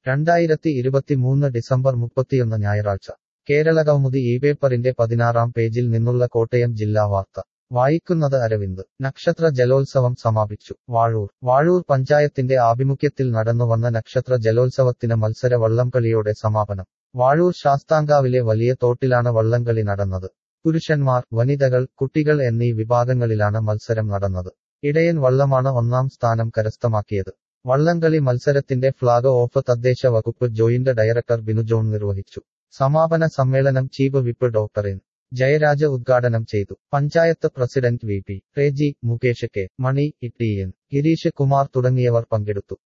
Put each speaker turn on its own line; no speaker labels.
രണ്ടായിരത്തി ഇരുപത്തിമൂന്ന് ഡിസംബർ മുപ്പത്തിയൊന്ന് ഞായറാഴ്ച കേരളകൗമുദി ഈ പേപ്പറിന്റെ പതിനാറാം പേജിൽ നിന്നുള്ള കോട്ടയം ജില്ലാ വാർത്ത വായിക്കുന്നത് അരവിന്ദ് നക്ഷത്ര ജലോത്സവം സമാപിച്ചു വാഴൂർ വാഴൂർ പഞ്ചായത്തിന്റെ ആഭിമുഖ്യത്തിൽ നടന്നുവന്ന നക്ഷത്ര ജലോത്സവത്തിന് മത്സര വള്ളംകളിയോടെ സമാപനം വാഴൂർ ശാസ്താങ്കാവിലെ വലിയ തോട്ടിലാണ് വള്ളംകളി നടന്നത് പുരുഷന്മാർ വനിതകൾ കുട്ടികൾ എന്നീ വിഭാഗങ്ങളിലാണ് മത്സരം നടന്നത് ഇടയൻ വള്ളമാണ് ഒന്നാം സ്ഥാനം കരസ്ഥമാക്കിയത് വള്ളംകളി മത്സരത്തിന്റെ ഫ്ളാഗ് ഓഫ് തദ്ദേശ വകുപ്പ് ജോയിന്റ് ഡയറക്ടർ ബിനു ജോൺ നിർവഹിച്ചു സമാപന സമ്മേളനം chief whip doctor N Jayaraja ഉദ്ഘാടനം ചെയ്തു panchayat president V P Reji Mukesh K Mani T N Gireesh Kumar തുടങ്ങിയവർ പങ്കെടുത്തു